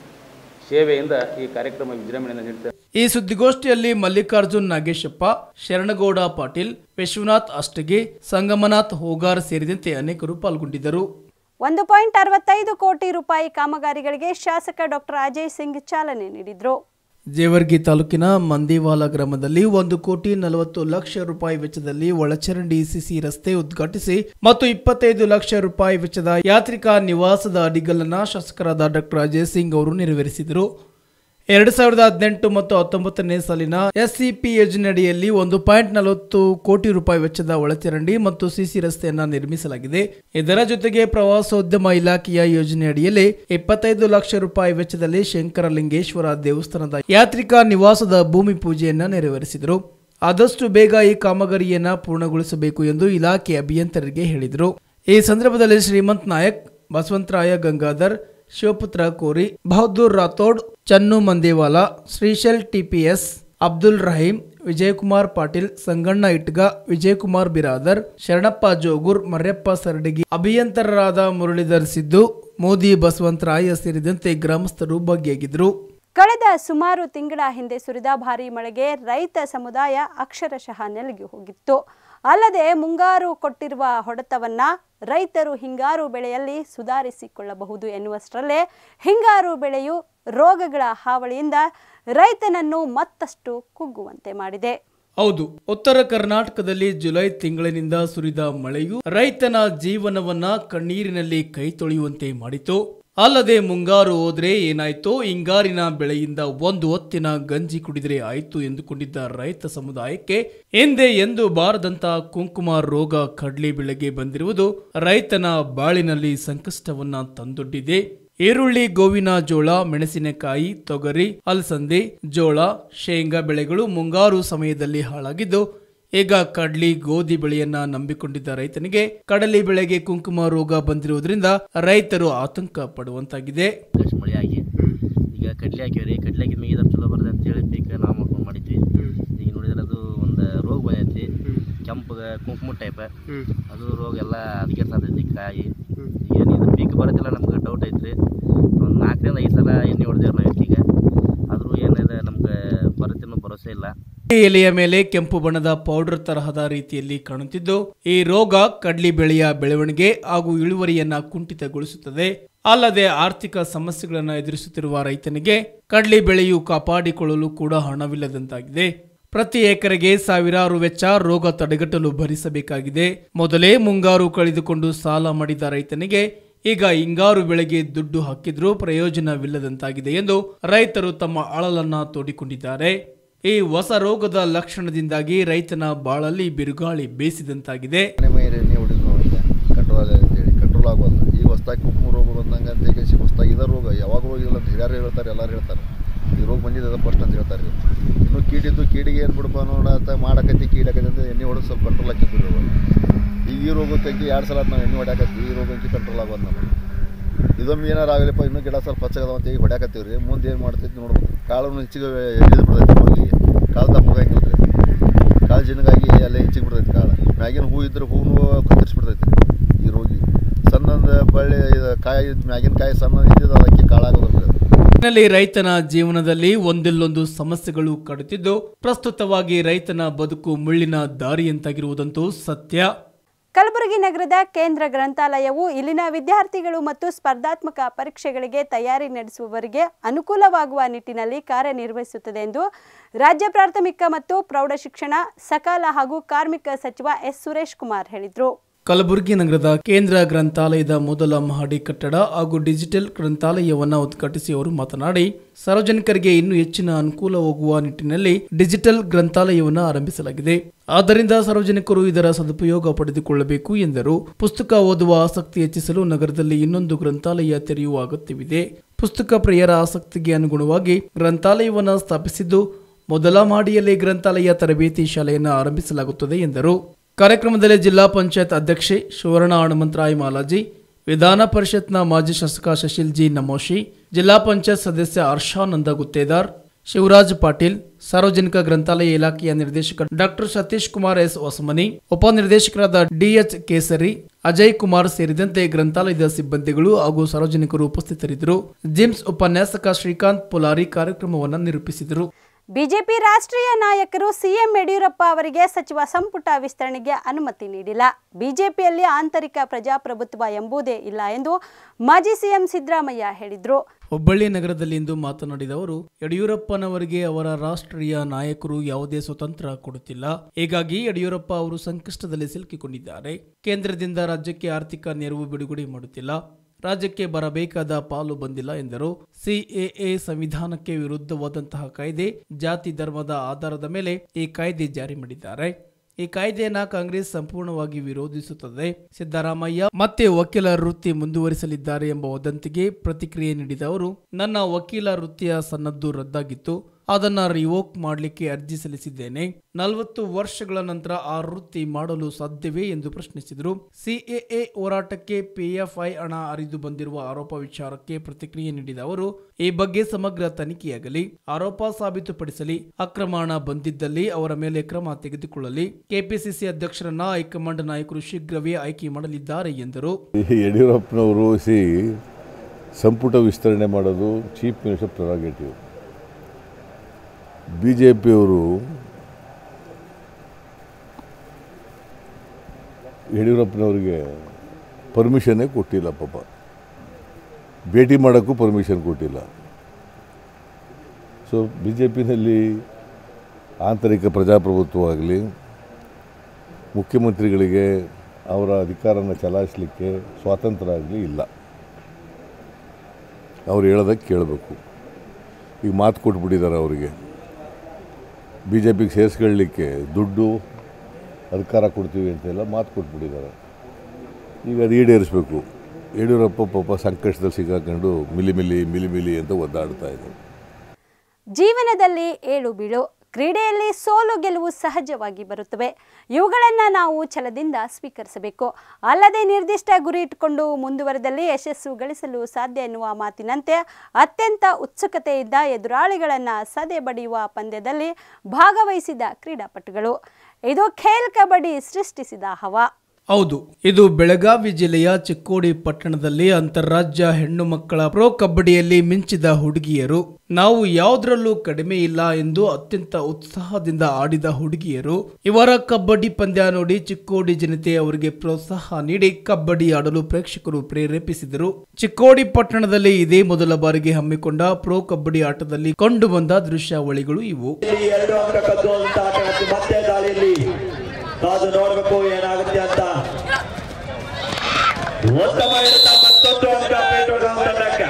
ಸೇವೆಯಿಂದ ಈ ಕಾರ್ಯಕ್ರಮ ವಿಜೃಂಭಣೆಯಿಂದ ನಡೀತಾ ಈ ಸುದ್ದಿಗೋಷ್ಠಿಯಲ್ಲಿ ಮಲ್ಲಿಕಾರ್ಜುನ್ ನಾಗೇಶಪ್ಪ ಶರಣಗೌಡ ಪಾಟೀಲ್ ವಿಶ್ವನಾಥ್ ಅಷ್ಟಗಿ ಸಂಗಮನಾಥ್ ಹೋಗಾರ್ ಸೇರಿದಂತೆ ಅನೇಕರು ಪಾಲ್ಗೊಂಡಿದ್ದರು ಒಂದು ಪಾಯಿಂಟ್ ಅರವತ್ತೈದು ಕೋಟಿ ರೂಪಾಯಿ ಕಾಮಗಾರಿಗಳಿಗೆ ಶಾಸಕ ಡಾಕ್ಟರ್ ಅಜಯ್ ಸಿಂಗ್ ಚಾಲನೆ ನೀಡಿದರು ಜೇವರ್ಗಿ ತಾಲೂಕಿನ ಮಂದಿವಾಲ ಗ್ರಾಮದಲ್ಲಿ ಒಂದು ಕೋಟಿ ನಲವತ್ತು ಲಕ್ಷ ರೂಪಾಯಿ ವೆಚ್ಚದಲ್ಲಿ ಒಳಚರಂಡಿ ಸಿಸಿ ರಸ್ತೆ ಉದ್ಘಾಟಿಸಿ ಮತ್ತು ಇಪ್ಪತ್ತೈದು ಲಕ್ಷ ರೂಪಾಯಿ ವೆಚ್ಚದ ಯಾತ್ರಿಕ ನಿವಾಸದ ಅಡಿಗಲ್ಲನ್ನ ಶಾಸಕರಾದ ಡಾಕ್ಟರ್ ಅಜಯ್ ಸಿಂಗ್ ಅವರು ನೆರವೇರಿಸಿದರು ಎರಡು ಸಾವಿರದ ಹದಿನೆಂಟು ಮತ್ತು ಹತ್ತೊಂಬತ್ತನೇ ಸಾಲಿನ ಎಸ್ಸಿಪಿ ಯೋಜನೆಯಡಿಯಲ್ಲಿ ಒಂದು ಪಾಯಿಂಟ್ ನಲವತ್ತು ಕೋಟಿ ರೂಪಾಯಿ ವೆಚ್ಚದ ಒಳಚರಂಡಿ ಮತ್ತು ಸಿಸಿ ರಸ್ತೆಯನ್ನ ನಿರ್ಮಿಸಲಾಗಿದೆ ಇದರ ಜೊತೆಗೆ ಪ್ರವಾಸೋದ್ಯಮ ಇಲಾಖೆಯ ಯೋಜನೆಯಡಿಯಲ್ಲಿ ಇಪ್ಪತ್ತೈದು ಲಕ್ಷ ರೂಪಾಯಿ ವೆಚ್ಚದಲ್ಲಿ ಶಂಕರಲಿಂಗೇಶ್ವರ ದೇವಸ್ಥಾನದ ಯಾತ್ರಿಕ ನಿವಾಸದ ಭೂಮಿ ಪೂಜೆಯನ್ನ ನೆರವೇರಿಸಿದರು ಆದಷ್ಟು ಬೇಗ ಈ ಕಾಮಗಾರಿಯನ್ನ ಪೂರ್ಣಗೊಳಿಸಬೇಕು ಎಂದು ಇಲಾಖೆ ಅಭಿಯಂತರರಿಗೆ ಹೇಳಿದರು ಈ ಸಂದರ್ಭದಲ್ಲಿ ಶ್ರೀಮಂತ್ ನಾಯಕ್ ಬಸವಂತರಾಯ ಗಂಗಾಧರ್ ಶಿವಪುತ್ರ ಕೋರಿ ಬಹದ್ದೂರ್ ರಾಥೋಡ್ ಚನ್ನು ಮಂದೇವಾಲ ಶ್ರೀಶೈಲ್ ಟಿಪಿಎಸ್ ಅಬ್ದುಲ್ ರಹೀಂ ವಿಜಯಕುಮಾರ್ ಪಾಟೀಲ್ ಸಂಗಣ್ಣ ಇಟ್ಗ ವಿಜಯಕುಮಾರ್ ಬಿರಾದರ್ ಶರಣಪ್ಪ ಜೋಗೂರ್ ಮರ್ಯಪ್ಪ ಸರಡಗಿ ಅಭಿಯಂತರರಾದ ಮುರಳೀಧರ್ ಸಿದ್ದು ಮೋದಿ ಬಸವಂತರಾಯ ಸೇರಿದಂತೆ ಗ್ರಾಮಸ್ಥರು ಭಾಗಿಯಾಗಿದ್ದರು ಕಳೆದ ಸುಮಾರು ತಿಂಗಳ ಹಿಂದೆ ಸುರಿದ ಭಾರೀ ಮಳೆಗೆ ರೈತ ಸಮುದಾಯ ಅಕ್ಷರಶಃ ನೆಲಗಿ ಹೋಗಿತ್ತು ಅಲ್ಲದೆ ಮುಂಗಾರು ಕೊಟ್ಟಿರುವ ಹೊಡೆತವನ್ನ ರೈತರು ಹಿಂಗಾರು ಬೆಳೆಯಲ್ಲಿ ಸುಧಾರಿಸಿಕೊಳ್ಳಬಹುದು ಎನ್ನುವಷ್ಟರಲ್ಲೇ ಹಿಂಗಾರು ಬೆಳೆಯು ರೋಗಗಳ ಹಾವಳಿಯಿಂದ ರೈತನನ್ನು ಮತ್ತಷ್ಟು ಕುಗ್ಗುವಂತೆ ಮಾಡಿದೆ ಹೌದು ಉತ್ತರ ಕರ್ನಾಟಕದಲ್ಲಿ ಜುಲೈ ತಿಂಗಳಿನಿಂದ ಸುರಿದ ಮಳೆಯು ರೈತನ ಜೀವನವನ್ನ ಕಣ್ಣೀರಿನಲ್ಲಿ ಕೈ ತೊಳೆಯುವಂತೆ ಮಾಡಿತು ಅಲ್ಲದೆ ಮುಂಗಾರು ಹೋದ್ರೆ ಏನಾಯ್ತೋ ಹಿಂಗಾರಿನ ಬೆಳೆಯಿಂದ ಒಂದು ಹೊತ್ತಿನ ಗಂಜಿ ಕುಡಿದರೆ ಆಯ್ತು ಎಂದುಕೊಂಡಿದ್ದ ರೈತ ಸಮುದಾಯಕ್ಕೆ ಎಂದೇ ಎಂದು ಬಾರದಂತ ಕುಂಕುಮ ರೋಗ ಕಡ್ಲಿ ಬೆಳೆಗೆ ಬಂದಿರುವುದು ರೈತನ ಬಾಳಿನಲ್ಲಿ ಸಂಕಷ್ಟವನ್ನ ತಂದೊಡ್ಡಿದೆ ಈರುಳ್ಳಿ ಗೋವಿನ ಜೋಳ ಮೆಣಸಿನಕಾಯಿ ತೊಗರಿ ಅಲಸಂದೆ ಜೋಳ ಶೇಂಗಾ ಬೆಳೆಗಳು ಮುಂಗಾರು ಸಮಯದಲ್ಲಿ ಹಾಳಾಗಿದ್ದು ಈಗ ಕಡ್ಲಿ ಗೋಧಿ ಬೆಳೆಯನ್ನ ನಂಬಿಕೊಂಡಿದ್ದ ರೈತನಿಗೆ ಕಡಲಿ ಬೆಳೆಗೆ ಕುಂಕುಮ ರೋಗ ಬಂದಿರುವುದರಿಂದ ರೈತರು ಆತಂಕ ಪಡುವಂತಾಗಿದೆ ಆಕಾಶ ಮಳೆ ಆಗಿ ಈಗ ಕಡ್ಲೆ ಹಾಕಿವ್ರಿ ಕಡ್ಲೆ ಹಾಕಿದ ಮ್ಯಾಗ ಚಲೋ ಬರ್ತದೆ ಅಂತೇಳಿ ಬೇಕು ನಾವು ಮಾಡ್ಕೊಂಡು ಮಾಡಿದ್ವಿ ಈಗ ನೋಡಿದ್ರೆ ಅದು ಒಂದು ರೋಗ ಬಂದೈತಿ ಕೆಂಪಗೆ ಕುಂಕುಮ ಟೈಪ್ ಅದು ರೋಗ ಎಲ್ಲ ಅದಕ್ಕೆ ಸಾಧ್ಯತೆ ಕಾಯಿ ಈಗ ಏನಿದು ಪೀಕ್ ಬರೋದಿಲ್ಲ ನಮ್ಗೆ ಡೌಟ್ ಐತ್ರಿ ಒಂದು ನಾಲ್ಕರಿಂದ ಐದು ಸಲ ಎಣ್ಣೆ ಹೊಡೆದೇವ್ರಿ ನಾವು ಈಗ ಆದರೂ ಏನಿದೆ ನಮ್ಗೆ ಬರುತ್ತೇನೋ ಭರೋಸೆ ಇಲ್ಲ ಈ ಎಲೆಯ ಮೇಲೆ ಕೆಂಪು ಬಣ್ಣದ ಪೌಡರ್ ತರಹದ ರೀತಿಯಲ್ಲಿ ಕಾಣುತ್ತಿದ್ದು ಈ ರೋಗ ಕಡ್ಲಿ ಬೆಳೆಯ ಬೆಳವಣಿಗೆ ಹಾಗೂ ಇಳುವರಿಯನ್ನ ಕುಂಠಿತಗೊಳಿಸುತ್ತದೆ ಅಲ್ಲದೆ ಆರ್ಥಿಕ ಸಮಸ್ಯೆಗಳನ್ನು ಎದುರಿಸುತ್ತಿರುವ ರೈತನಿಗೆ ಕಡ್ಲಿ ಬೆಳೆಯು ಕಾಪಾಡಿಕೊಳ್ಳಲು ಕೂಡ ಹಣವಿಲ್ಲದಂತಾಗಿದೆ ಪ್ರತಿ ಎಕರೆಗೆ ಸಾವಿರಾರು ವೆಚ್ಚ ರೋಗ ತಡೆಗಟ್ಟಲು ಭರಿಸಬೇಕಾಗಿದೆ ಮೊದಲೇ ಮುಂಗಾರು ಕಳೆದುಕೊಂಡು ಸಾಲ ಮಾಡಿದ ರೈತನಿಗೆ ಈಗ ಹಿಂಗಾರು ಬೆಳೆಗೆ ದುಡ್ಡು ಹಾಕಿದ್ರೂ ಪ್ರಯೋಜನವಿಲ್ಲದಂತಾಗಿದೆ ಎಂದು ರೈತರು ತಮ್ಮ ಅಳಲನ್ನ ತೋಡಿಕೊಂಡಿದ್ದಾರೆ ಈ ಹೊಸ ರೋಗದ ಲಕ್ಷಣದಿಂದಾಗಿ ರೈತನ ಬಾಳಲ್ಲಿ ಬಿರುಗಾಳಿ ಬೇಸಿದಂತಾಗಿದೆ ಮನೆ ಮೈ ಎಣ್ಣೆ ಹೊಡಿದ್ರು ಅವರಿಗೆ ಕಂಟ್ರೋಲ್ ಆಗಲ್ಲ ಅಂತೇಳಿ ಕಂಟ್ರೋಲ್ ಆಗೋಲ್ಲ ಈಗ ಹೊಸ್ದಾಗಿ ಕುಂಕುಮ ರೋಗ ಬಂದಂಗೆ ಅಂತ ಹೇಳಿ ಹೊಸ್ದಾಗಿ ಇದ ರೋಗ ಯಾವಾಗ ರೋಗ ಇಲ್ಲ ಅಂತ ಹಿರಿಯರು ಹೇಳ್ತಾರೆ ಎಲ್ಲರೂ ಹೇಳ್ತಾರೆ ಈ ರೋಗ ಬಂದಿದೆ ಫಸ್ಟ್ ಅಂತ ಹೇಳ್ತಾರೆ ಇವ್ರು. ಇನ್ನು ಕೀಡಿದ್ದು ಕೀಡಿಗೆ ಏನು ಬಿಡಪ್ಪ ನೋಡ ಅಂತ ಮಾಡಕತ್ತಿ ಕೀಡಕತ್ತಿ ಅಂತ ಎಣ್ಣೆ ಹೊಡೆದು ಸ್ವಲ್ಪ ಕಂಟ್ರೋಲ್ ಹಾಕಿದ್ರು ರೋಗ ಈಗ ಈ ರೋಗ ತೆಗಿ ಎರಡು ಸಲ ನಾವು ಎಣ್ಣೆ ಹೊಡ್ಯಾಕತ್ತಿ ಈ ರೋಗ ಕಂಟ್ರೋಲ್ ಆಗೋದು ನಮಗೆ ಇದೊಮ್ಮೆ ಏನಾರು ಆಗಲಿಪ್ಪ ಇನ್ನೂ ಗಿಡ ಸ್ವಲ್ಪ ಹಚ್ಚಗದ ಅಂತ ಈಗ ಹೊಡ್ಯಾಕತ್ತೀವಿ ರೀ ಮುಂದೆ ಏನು ಮಾಡ್ತೈತಿ ನೋಡ್ಬೇಕು ಕಾಳನ್ನು ಹೆಚ್ಚಿಗೆ ಎಳಿದು ಬಿಡ್ತೈತಿ ಹೋಗಿ ಕಾಳು ತಪ್ಪಗಾಗಿಲ್ಲ ರೀ ಕಾಳು ಜಿನಗಾಗಿ ಎಲ್ಲ ಹೆಚ್ಚಿಗೆ ಬಿಡ್ತೈತಿ ಕಾಳು ಮ್ಯಾಗಿನ ಹೂ ಇದ್ರೆ ಹೂವು ಕತ್ತರಿಸ್ಬಿಡ್ತೈತಿ ಈ ರೋಗಿ ಸಣ್ಣದ ಬಳ್ಳಿ ಇದು ಕಾಯಿ ಮ್ಯಾಗಿನ ಕಾಯಿ ಸಣ್ಣ ಇದ್ದಿದ್ದು ಅದಕ್ಕೆ ಕಾಳಾಗೋದಿಲ್ಲ ಅದು ನಲ್ಲಿ ರೈತನ ಜೀವನದಲ್ಲಿ ಒಂದಿಲ್ಲೊಂದು ಸಮಸ್ಯೆಗಳು ಕಾಡುತ್ತಿದ್ದು ಪ್ರಸ್ತುತವಾಗಿ ರೈತನ ಬದುಕು ಮುಳ್ಳಿನ ದಾರಿಯಂತಾಗಿರುವುದಂತೂ ಸತ್ಯ ಕಲಬುರಗಿ ನಗರದ ಕೇಂದ್ರ ಗ್ರಂಥಾಲಯವು ಇಲ್ಲಿನ ವಿದ್ಯಾರ್ಥಿಗಳು ಮತ್ತು ಸ್ಪರ್ಧಾತ್ಮಕ ಪರೀಕ್ಷೆಗಳಿಗೆ ತಯಾರಿ ನಡೆಸುವವರಿಗೆ ಅನುಕೂಲವಾಗುವ ನಿಟ್ಟಿನಲ್ಲಿ ಕಾರ್ಯನಿರ್ವಹಿಸುತ್ತದೆ ಎಂದು ರಾಜ್ಯ ಪ್ರಾಥಮಿಕ ಮತ್ತು ಪ್ರೌಢಶಿಕ್ಷಣ ಸಕಾಲ ಹಾಗೂ ಕಾರ್ಮಿಕ ಸಚಿವ ಎಸ್ ಸುರೇಶ್ ಕುಮಾರ್ ಹೇಳಿದರು ಕಲಬುರಗಿ ನಗರದ ಕೇಂದ್ರ ಗ್ರಂಥಾಲಯದ ಮೊದಲ ಮಹಡಿ ಕಟ್ಟಡ ಹಾಗೂ ಡಿಜಿಟಲ್ ಗ್ರಂಥಾಲಯವನ್ನು ಉದ್ಘಾಟಿಸಿ ಅವರು ಮಾತನಾಡಿ ಸಾರ್ವಜನಿಕರಿಗೆ ಇನ್ನೂ ಹೆಚ್ಚಿನ ಅನುಕೂಲ ಹೋಗುವ ನಿಟ್ಟಿನಲ್ಲಿ ಡಿಜಿಟಲ್ ಗ್ರಂಥಾಲಯವನ್ನು ಆರಂಭಿಸಲಾಗಿದೆ ಆದ್ದರಿಂದ ಸಾರ್ವಜನಿಕರು ಇದರ ಸದುಪಯೋಗ ಪಡೆದುಕೊಳ್ಳಬೇಕು ಎಂದರು ಪುಸ್ತಕ ಓದುವ ಆಸಕ್ತಿ ಹೆಚ್ಚಿಸಲು ನಗರದಲ್ಲಿ ಇನ್ನೊಂದು ಗ್ರಂಥಾಲಯ ತೆರೆಯುವ ಅಗತ್ಯವಿದೆ ಪುಸ್ತಕ ಪ್ರಿಯರ ಆಸಕ್ತಿಗೆ ಅನುಗುಣವಾಗಿ ಗ್ರಂಥಾಲಯವನ್ನು ಸ್ಥಾಪಿಸಿದ್ದು ಮೊದಲ ಮಾಡಿಯಲ್ಲಿ ಗ್ರಂಥಾಲಯ ತರಬೇತಿ ಶಾಲೆಯನ್ನು ಆರಂಭಿಸಲಾಗುತ್ತದೆ ಎಂದರು ಕಾರ್ಯಕ್ರಮದಲ್ಲಿ ಜಿಲ್ಲಾ ಪಂಚಾಯತ್ ಅಧ್ಯಕ್ಷೆ ಸುವರ್ಣ ಹನುಮಂತರಾಯ ಮಾಲಾಜಿ ವಿಧಾನ ಪರಿಷತ್ನ ಮಾಜಿ ಶಾಸಕ ಶಶಿಲ್ ಜಿ ನಮೋಶಿ ಜಿಲ್ಲಾ ಪಂಚಾಯತ್ ಸದಸ್ಯ ಹರ್ಷಾನಂದ ಗುತ್ತೇದಾರ್ ಶಿವರಾಜ್ ಪಾಟೀಲ್ ಸಾರ್ವಜನಿಕ ಗ್ರಂಥಾಲಯ ಇಲಾಖೆಯ ನಿರ್ದೇಶಕ ಡಾಕ್ಟರ್ ಸತೀಶ್ ಕುಮಾರ್ ಎಸ್ ಹೊಸಮನಿ ಉಪನಿರ್ದೇಶಕರಾದ ಡಿಎಚ್ ಕೇಸರಿ ಅಜಯ್ ಕುಮಾರ್ ಸೇರಿದಂತೆ ಗ್ರಂಥಾಲಯದ ಸಿಬ್ಬಂದಿಗಳು ಹಾಗೂ ಸಾರ್ವಜನಿಕರು ಉಪಸ್ಥಿತರಿದ್ದರು ಜಿಮ್ಸ್ ಉಪನ್ಯಾಸಕ ಶ್ರೀಕಾಂತ್ ಪುಲಾರಿ ಕಾರ್ಯಕ್ರಮವನ್ನು ನಿರೂಪಿಸಿದರು ಬಿಜೆಪಿ ರಾಷ್ಟ್ರೀಯ ನಾಯಕರು ಸಿಎಂ ಯಡಿಯೂರಪ್ಪ ಅವರಿಗೆ ಸಚಿವ ಸಂಪುಟ ವಿಸ್ತರಣೆಗೆ ಅನುಮತಿ ನೀಡಿಲ್ಲ ಬಿಜೆಪಿಯಲ್ಲಿ ಆಂತರಿಕ ಪ್ರಜಾಪ್ರಭುತ್ವ ಎಂಬುದೇ ಇಲ್ಲ ಎಂದು ಮಾಜಿ ಸಿಎಂ ಸಿದ್ದರಾಮಯ್ಯ ಹೇಳಿದರು ಹುಬ್ಬಳ್ಳಿ ನಗರದಲ್ಲಿಂದು ಮಾತನಾಡಿದ ಅವರು ಯಡಿಯೂರಪ್ಪನವರಿಗೆ ಅವರ ರಾಷ್ಟ್ರೀಯ ನಾಯಕರು ಯಾವುದೇ ಸ್ವತಂತ್ರ ಕೊಡುತ್ತಿಲ್ಲ ಹೀಗಾಗಿ ಯಡಿಯೂರಪ್ಪ ಅವರು ಸಂಕಷ್ಟದಲ್ಲಿ ಸಿಲುಕಿಕೊಂಡಿದ್ದಾರೆ ಕೇಂದ್ರದಿಂದ ರಾಜ್ಯಕ್ಕೆ ಆರ್ಥಿಕ ನೆರವು ಬಿಡುಗಡೆ ಮಾಡುತ್ತಿಲ್ಲ ರಾಜ್ಯಕ್ಕೆ ಬರಬೇಕಾದ ಪಾಲು ಬಂದಿಲ್ಲ ಎಂದರು ಸಿಎಎ ಸಂವಿಧಾನಕ್ಕೆ ವಿರುದ್ಧವಾದಂತಹ ಕಾಯ್ದೆ ಜಾತಿ ಧರ್ಮದ ಆಧಾರದ ಮೇಲೆ ಈ ಕಾಯ್ದೆ ಜಾರಿ ಮಾಡಿದ್ದಾರೆ ಈ ಕಾಯ್ದೆಯನ್ನ ಕಾಂಗ್ರೆಸ್ ಸಂಪೂರ್ಣವಾಗಿ ವಿರೋಧಿಸುತ್ತದೆ ಸಿದ್ದರಾಮಯ್ಯ ಮತ್ತೆ ವಕೀಲ ವೃತ್ತಿ ಮುಂದುವರಿಸಲಿದ್ದಾರೆ ಎಂಬ ವದಂತಿಗೆ ಪ್ರತಿಕ್ರಿಯೆ ನೀಡಿದ ಅವರು ನನ್ನ ವಕೀಲ ವೃತ್ತಿಯ ಸನ್ನದ್ದು ರದ್ದಾಗಿತ್ತು ಅದನ್ನ ರಿವೋಕ್ ಮಾಡಲಿಕ್ಕೆ ಅರ್ಜಿ ಸಲ್ಲಿಸಿದ್ದೇನೆ ನಲವತ್ತು ವರ್ಷಗಳ ನಂತರ ಆ ವೃತ್ತಿ ಮಾಡಲು ಸಾಧ್ಯವೇ ಎಂದು ಪ್ರಶ್ನಿಸಿದರು ಸಿಎಎ ಹೋರಾಟಕ್ಕೆ ಪಿಎಫ್ಐ ಹಣ ಹರಿದು ಬಂದಿರುವ ಆರೋಪ ವಿಚಾರಕ್ಕೆ ಪ್ರತಿಕ್ರಿಯೆ ನೀಡಿದ ಅವರು ಈ ಬಗ್ಗೆ ಸಮಗ್ರ ತನಿಖೆಯಾಗಲಿ ಆರೋಪ ಸಾಬೀತುಪಡಿಸಲಿ ಅಕ್ರಮ ಹಣ ಬಂದಿದ್ದಲ್ಲಿ ಅವರ ಮೇಲೆ ಕ್ರಮ ತೆಗೆದುಕೊಳ್ಳಲಿ ಕೆಪಿಸಿಸಿ ಅಧ್ಯಕ್ಷರನ್ನ ಹೈಕಮಾಂಡ್ ನಾಯಕರು ಶೀಘ್ರವೇ ಆಯ್ಕೆ ಮಾಡಲಿದ್ದಾರೆ ಎಂದರು ಈ ಯಡಿಯೂರಪ್ಪನವರು ಸಿ ಸಂಪುಟ ವಿಸ್ತರಣೆ ಮಾಡೋದು chief minister prerogative B J ಪಿಯವರು ಯಡಿಯೂರಪ್ಪನವ್ರಿಗೆ ಪರ್ಮಿಷನ್ನೇ ಕೊಟ್ಟಿಲ್ಲ ಪಾಪ ಭೇಟಿ ಮಾಡೋಕ್ಕೂ ಪರ್ಮಿಷನ್ ಕೊಟ್ಟಿಲ್ಲ ಸೊ ಬಿ ಜೆ ಪಿನಲ್ಲಿ ಆಂತರಿಕ ಪ್ರಜಾಪ್ರಭುತ್ವವಾಗಲಿ ಮುಖ್ಯಮಂತ್ರಿಗಳಿಗೆ ಅವರ ಅಧಿಕಾರನ ಚಲಾಯಿಸಲಿಕ್ಕೆ ಸ್ವಾತಂತ್ರ್ಯ ಆಗಲಿ ಇಲ್ಲ ಅವ್ರು ಹೇಳೋದಕ್ಕೆ ಕೇಳಬೇಕು ಈಗ ಮಾತು ಕೊಟ್ಬಿಟ್ಟಿದ್ದಾರೆ ಅವರಿಗೆ ಬಿ ಜೆ ಪಿಗೆ ಸೇರಿಸ್ಕೊಳ್ಳಿಕ್ಕೆ ದುಡ್ಡು ಅಧಿಕಾರ ಕೊಡ್ತೀವಿ ಅಂತೆಲ್ಲ ಮಾತು ಕೊಟ್ಬಿಟ್ಟಿದ್ದಾರೆ ಈಗ ಅದು ಈಡೇರಿಸಬೇಕು ಯಡಿಯೂರಪ್ಪ ಪಾಪ ಸಂಕಷ್ಟದಲ್ಲಿ ಸಿಕ್ಕಾಕೊಂಡು ಮಿಲಿ ಮಿಲಿ ಮಿಲಿ ಮಿಲಿ ಅಂತ ಒದ್ದಾಡ್ತಾ ಇದ್ದಾರೆ ಜೀವನದಲ್ಲಿ ಏಳು ಬೀಳು ಕ್ರೀಡೆಯಲ್ಲಿ ಸೋಲು ಗೆಲುವು ಸಹಜವಾಗಿ ಬರುತ್ತವೆ ಇವುಗಳನ್ನು ನಾವು ಛಲದಿಂದ ಸ್ವೀಕರಿಸಬೇಕು ಅಲ್ಲದೆ ನಿರ್ದಿಷ್ಟ ಗುರಿ ಇಟ್ಟುಕೊಂಡು ಮುಂದುವರೆದಲ್ಲಿ ಯಶಸ್ಸು ಗಳಿಸಲು ಸಾಧ್ಯ ಎನ್ನುವ ಮಾತಿನಂತೆ ಅತ್ಯಂತ ಉತ್ಸುಕತೆಯಿಂದ ಎದುರಾಳಿಗಳನ್ನು ಸದೆ ಬಡಿಯುವ ಪಂದ್ಯದಲ್ಲಿ ಭಾಗವಹಿಸಿದ ಕ್ರೀಡಾಪಟುಗಳು ಇದು ಖೇಲ್ ಕಬಡ್ಡಿ ಸೃಷ್ಟಿಸಿದ ಹವಾ ಹೌದು ಇದು ಬೆಳಗಾವಿ ಜಿಲ್ಲೆಯ ಚಿಕ್ಕೋಡಿ ಪಟ್ಟಣದಲ್ಲಿ ಅಂತಾರಾಜ್ಯ ಹೆಣ್ಣು ಮಕ್ಕಳ ಪ್ರೋ ಕಬಡ್ಡಿಯಲ್ಲಿ ಮಿಂಚಿದ ಹುಡುಗಿಯರು ನಾವು ಯಾವುದರಲ್ಲೂ ಕಡಿಮೆ ಇಲ್ಲ ಎಂದು ಅತ್ಯಂತ ಉತ್ಸಾಹದಿಂದ ಆಡಿದ ಹುಡುಗಿಯರು ಇವರ ಕಬಡ್ಡಿ ಪಂದ್ಯ ನೋಡಿ ಚಿಕ್ಕೋಡಿ ಜನತೆ ಅವರಿಗೆ ಪ್ರೋತ್ಸಾಹ ನೀಡಿ ಕಬಡ್ಡಿ ಆಡಲು ಪ್ರೇಕ್ಷಕರು ಪ್ರೇರೇಪಿಸಿದರು ಚಿಕ್ಕೋಡಿ ಪಟ್ಟಣದಲ್ಲಿ ಇದೇ ಮೊದಲ ಬಾರಿಗೆ ಹಮ್ಮಿಕೊಂಡ ಪ್ರೋ ಕಬಡ್ಡಿ ಆಟದಲ್ಲಿ ಕಂಡು ಬಂದ ದೃಶ್ಯಾವಳಿಗಳು ಇವು ಇಲ್ಲಿ ಎರಡು ಅಂಕ ಕದ್ದುವಂತ ಆಟಗಾರ್ತಿ ಮತ್ತೆ ದಾಳಿಯಲ್ಲಿ ಕಾದು ನೋಡಬೇಕು ಏನಾಗುತ್ತೆ ಅಂತ ಉತ್ತಮ ಇರುತ್ತಾ ಮತ್ತೊಂದು ಅಂಕ ಪೇಟೋಡ ತಂಡಕ್ಕೆ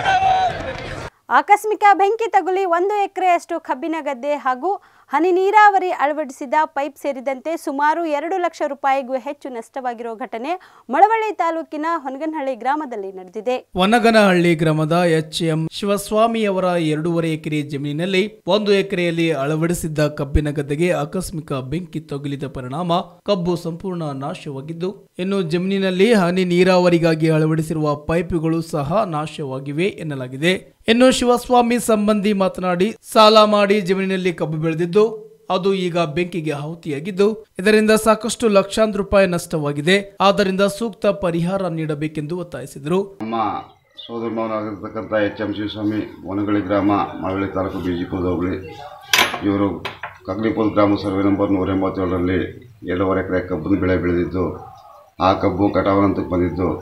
ಆಕಸ್ಮಿಕ ಬೆಂಕಿ ತಗುಲಿ ಒಂದು ಎಕರೆಯಷ್ಟು ಕಬ್ಬಿನ ಗದ್ದೆ ಹಾಗೂ ಹನಿ ನೀರಾವರಿ ಅಳವಡಿಸಿದ ಪೈಪ್ ಸೇರಿದಂತೆ ಸುಮಾರು ಎರಡು ಲಕ್ಷ ರೂಪಾಯಿಗೂ ಹೆಚ್ಚು ನಷ್ಟವಾಗಿರುವ ಘಟನೆ ಮಳವಳ್ಳಿ ತಾಲೂಕಿನ ಹೊನಗನಹಳ್ಳಿ ಗ್ರಾಮದಲ್ಲಿ ನಡೆದಿದೆ ವನಗನಹಳ್ಳಿ ಗ್ರಾಮದ ಎಚ್ ಎಂ ಶಿವಸ್ವಾಮಿಯವರ ಎರಡೂವರೆ ಎಕರೆ ಜಮೀನಿನಲ್ಲಿ ಒಂದು ಎಕರೆಯಲ್ಲಿ ಅಳವಡಿಸಿದ್ದ ಕಬ್ಬಿನ ಗದ್ದೆಗೆ ಆಕಸ್ಮಿಕ ಬೆಂಕಿ ತಗುಲಿದ ಪರಿಣಾಮ ಕಬ್ಬು ಸಂಪೂರ್ಣ ನಾಶವಾಗಿದ್ದು ಇನ್ನು ಜಮೀನಿನಲ್ಲಿ ಹನಿ ನೀರಾವರಿಗಾಗಿ ಅಳವಡಿಸಿರುವ ಪೈಪುಗಳು ಸಹ ನಾಶವಾಗಿವೆ ಎನ್ನಲಾಗಿದೆ ಇನ್ನು ಶಿವಸ್ವಾಮಿ ಸಂಬಂಧಿ ಮಾತನಾಡಿ ಸಾಲ ಮಾಡಿ ಜಮೀನಿನಲ್ಲಿ ಕಬ್ಬು ಬೆಳೆದಿದ್ದು ಅದು ಈಗ ಬೆಂಕಿಗೆ ಆಹುತಿಯಾಗಿದ್ದು ಇದರಿಂದ ಸಾಕಷ್ಟು ಲಕ್ಷಾಂತರ ರೂಪಾಯಿ ನಷ್ಟವಾಗಿದೆ ಆದ್ದರಿಂದ ಸೂಕ್ತ ಪರಿಹಾರ ನೀಡಬೇಕೆಂದು ಒತ್ತಾಯಿಸಿದರು ನಮ್ಮ ಸೋದರ ಮಾವನಾಗಿರ್ತಕ್ಕಂಥ ಎಚ್ ಎಂ ಶಿವಸ್ವಾಮಿ ವನಗಳಿ ಗ್ರಾಮ ಮಳವಳ್ಳಿ ತಾಲೂಕು ಬಿಜಿಪುರದ ಹೋಬಳಿ ಇವರು ಕಗ್ಲಿಪುರ ಗ್ರಾಮ ಸರ್ವೆ ನಂಬರ್ ನೂರ ಎಂಬತ್ತೇಳರಲ್ಲಿ ಎರಡೂವರೆ ಎಕರೆ ಕಬ್ಬನ್ನು ಬೆಳೆ ಬೆಳೆದಿದ್ದು ಆ ಕಬ್ಬು ಕಟಾವು ಹಂತಕ್ಕೆ ಬಂದಿದ್ದು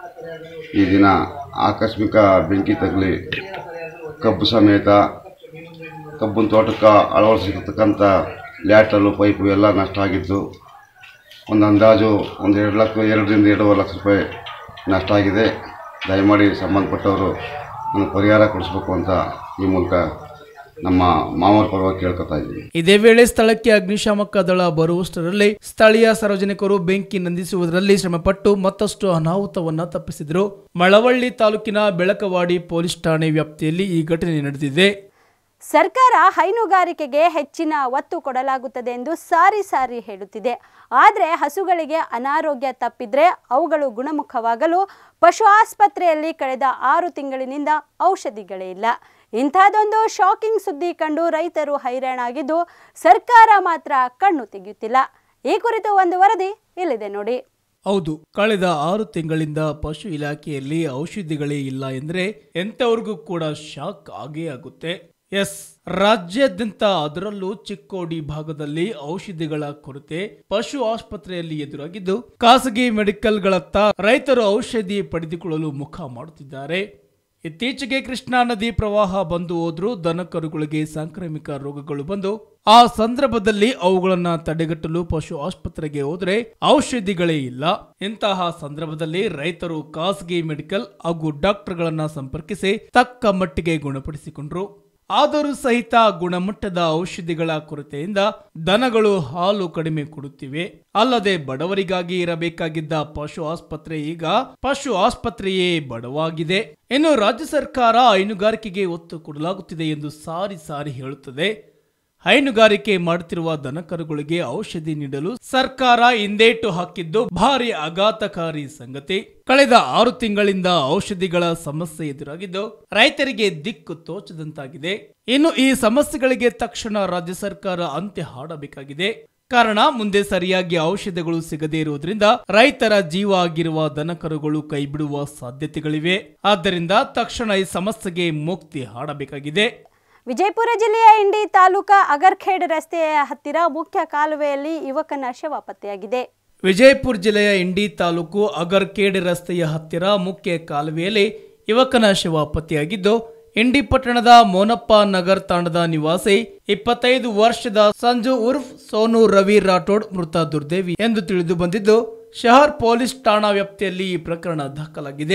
ಈ ದಿನ ಆಕಸ್ಮಿಕ ಬೆಂಕಿ ತಗಲಿ ಕಬ್ಬು ಸಮೇತ ಕಬ್ಬಿನ ತೋಟಕ್ಕೆ ಅಳವಡಿಸಿರ್ತಕ್ಕಂಥ ಲ್ಯಾಟ್ರಲ್ಲು ಪೈಪು ಎಲ್ಲ ನಷ್ಟ ಆಗಿದ್ದು ಒಂದು ಅಂದಾಜು ಒಂದು ಎರಡು ಲಕ್ಷ ಎರಡರಿಂದ ಎರಡೂವರೆ ಲಕ್ಷ ರೂಪಾಯಿ ನಷ್ಟ ಆಗಿದೆ ದಯಮಾಡಿ ಸಂಬಂಧಪಟ್ಟವರು ನನಗೆ ಪರಿಹಾರ ಕೊಡಿಸ್ಬೇಕು ಅಂತ ಈ ಮೂಲಕ ನಮ್ಮ ಮಾವರ ಪರವಾಗಿ ಕೇಳ್ಕೊತಾ ಇದ್ದೀನಿ ಇದೇ ವೇಳೆ ಸ್ಥಳಕ್ಕೆ ಅಗ್ನಿಶಾಮಕ ದಳ ಬರುವಷ್ಟರಲ್ಲಿ ಸ್ಥಳೀಯ ಸಾರ್ವಜನಿಕರು ಬೆಂಕಿ ನಂದಿಸುವುದರಲ್ಲಿ ಶ್ರಮಪಟ್ಟು ಮತ್ತಷ್ಟು ಅನಾಹುತವನ್ನ ತಪ್ಪಿಸಿದರು ಮಳವಳ್ಳಿ ತಾಲೂಕಿನ ಬೆಳಕವಾಡಿ ಪೊಲೀಸ್ ಠಾಣೆ ವ್ಯಾಪ್ತಿಯಲ್ಲಿ ಈ ಘಟನೆ ನಡೆದಿದೆ ಸರ್ಕಾರ ಹೈನುಗಾರಿಕೆಗೆ ಹೆಚ್ಚಿನ ಒತ್ತು ಕೊಡಲಾಗುತ್ತದೆ ಎಂದು ಸಾರಿ ಸಾರಿ ಹೇಳುತ್ತಿದೆ ಆದರೆ ಹಸುಗಳಿಗೆ ಅನಾರೋಗ್ಯ ತಪ್ಪಿದ್ರೆ ಅವುಗಳು ಗುಣಮುಖವಾಗಲು ಪಶು ಆಸ್ಪತ್ರೆಯಲ್ಲಿ ಕಳೆದ ಆರು ತಿಂಗಳಿನಿಂದ ಔಷಧಿಗಳೇ ಇಲ್ಲ ಇಂಥದ್ದೊಂದು ಶಾಕಿಂಗ್ ಸುದ್ದಿ ಕಂಡು ರೈತರು ಹೈರಾಣಾಗಿದ್ದು ಸರ್ಕಾರ ಮಾತ್ರ ಕಣ್ಣು ತೆಗೆಯುತ್ತಿಲ್ಲ ಈ ಕುರಿತು ಒಂದು ವರದಿ ಇಲ್ಲಿದೆ ನೋಡಿ ಹೌದು ಕಳೆದ ಆರು ತಿಂಗಳಿಂದ ಪಶು ಇಲಾಖೆಯಲ್ಲಿ ಔಷಧಿಗಳೇ ಇಲ್ಲ ಎಂದ್ರೆ ಎಂತವ್ರಿಗೂ ಕೂಡ ಶಾಕ್ ಆಗೇ ಆಗುತ್ತೆ ಎಸ್ ರಾಜ್ಯಾದ್ಯಂತ ಅದರಲ್ಲೂ ಚಿಕ್ಕೋಡಿ ಭಾಗದಲ್ಲಿ ಔಷಧಿಗಳ ಕೊರತೆ ಪಶು ಆಸ್ಪತ್ರೆಯಲ್ಲಿ ಎದುರಾಗಿದ್ದು ಖಾಸಗಿ ಮೆಡಿಕಲ್ಗಳತ್ತ ರೈತರು ಔಷಧಿ ಪಡೆದುಕೊಳ್ಳಲು ಮುಖ ಮಾಡುತ್ತಿದ್ದಾರೆ ಇತ್ತೀಚೆಗೆ ಕೃಷ್ಣಾ ನದಿ ಪ್ರವಾಹ ಬಂದು ಹೋದ್ರೂ ದನಕರುಗಳಿಗೆ ಸಾಂಕ್ರಾಮಿಕ ರೋಗಗಳು ಬಂದು ಆ ಸಂದರ್ಭದಲ್ಲಿ ಅವುಗಳನ್ನ ತಡೆಗಟ್ಟಲು ಪಶು ಆಸ್ಪತ್ರೆಗೆ ಹೋದ್ರೆ ಔಷಧಿಗಳೇ ಇಲ್ಲ ಇಂತಹ ಸಂದರ್ಭದಲ್ಲಿ ರೈತರು ಖಾಸಗಿ ಮೆಡಿಕಲ್ ಹಾಗೂ ಡಾಕ್ಟರ್ಗಳನ್ನ ಸಂಪರ್ಕಿಸಿ ತಕ್ಕ ಮಟ್ಟಿಗೆ ಗುಣಪಡಿಸಿಕೊಂಡ್ರು ಆದರೂ ಸಹಿತ ಗುಣಮಟ್ಟದ ಔಷಧಿಗಳ ಕೊರತೆಯಿಂದ ದನಗಳು ಹಾಲು ಕಡಿಮೆ ಕೊಡುತ್ತಿವೆ ಅಲ್ಲದೆ ಬಡವರಿಗಾಗಿ ಇರಬೇಕಾಗಿದ್ದ ಪಶು ಆಸ್ಪತ್ರೆ ಈಗ ಪಶು ಆಸ್ಪತ್ರೆಯೇ ಬಡವಾಗಿದೆ ಇನ್ನು ರಾಜ್ಯ ಸರ್ಕಾರ ಹೈನುಗಾರಿಕೆಗೆ ಒತ್ತು ಕೊಡಲಾಗುತ್ತಿದೆ ಎಂದು ಸಾರಿ ಸಾರಿ ಹೇಳುತ್ತದೆ ಹೈನುಗಾರಿಕೆ ಮಾಡುತ್ತಿರುವ ದನಕರುಗಳಿಗೆ ಔಷಧಿ ನೀಡಲು ಸರ್ಕಾರ ಹಿಂದೇಟು ಹಾಕಿದ್ದು ಭಾರಿ ಆಘಾತಕಾರಿ ಸಂಗತಿ ಕಳೆದ ಆರು ತಿಂಗಳಿಂದ ಔಷಧಿಗಳ ಸಮಸ್ಯೆ ಎದುರಾಗಿದ್ದು ರೈತರಿಗೆ ದಿಕ್ಕು ತೋಚದಂತಾಗಿದೆ ಇನ್ನು ಈ ಸಮಸ್ಯೆಗಳಿಗೆ ತಕ್ಷಣ ರಾಜ್ಯ ಸರ್ಕಾರ ಅಂತ್ಯ ಹಾಡಬೇಕಾಗಿದೆ ಕಾರಣ ಮುಂದೆ ಸರಿಯಾಗಿ ಔಷಧಗಳು ಸಿಗದೇ ಇರುವುದರಿಂದ ರೈತರ ಜೀವ ಆಗಿರುವ ದನಕರುಗಳು ಕೈಬಿಡುವ ಸಾಧ್ಯತೆಗಳಿವೆ ಆದ್ದರಿಂದ ತಕ್ಷಣ ಈ ಸಮಸ್ಯೆಗೆ ಮುಕ್ತಿ ಹಾಡಬೇಕಾಗಿದೆ ವಿಜಯಪುರ ಜಿಲ್ಲೆಯ ಇಂಡಿ ತಾಲೂಕಾ ಅಗರ್ಖೇಡ್ ರಸ್ತೆಯ ಹತ್ತಿರ ಮುಖ್ಯ ಕಾಲುವೆಯಲ್ಲಿ ಯುವಕನ ಶವ ಪತ್ತೆಯಾಗಿದೆ ವಿಜಯಪುರ ಜಿಲ್ಲೆಯ ಇಂಡಿ ತಾಲೂಕು ಅಗರ್ಕೇಡ್ ರಸ್ತೆಯ ಹತ್ತಿರ ಮುಖ್ಯ ಕಾಲುವೆಯಲ್ಲಿ ಯುವಕನ ಶವ ಪತ್ತೆಯಾಗಿದ್ದು ಇಂಡಿ ಪಟ್ಟಣದ ಮೋನಪ್ಪ ನಗರ್ ತಾಂಡದ ನಿವಾಸಿ ಇಪ್ಪತ್ತೈದು ವರ್ಷದ ಸಂಜು ಉರ್ಫ್ ಸೋನು ರವಿ ರಾಠೋಡ್ ಮೃತ ದುರ್ದೇವಿ ಎಂದು ತಿಳಿದು ಬಂದಿದ್ದು ಶಹರ್ ಪೊಲೀಸ್ ಠಾಣಾ ವ್ಯಾಪ್ತಿಯಲ್ಲಿ ಈ ಪ್ರಕರಣ ದಾಖಲಾಗಿದೆ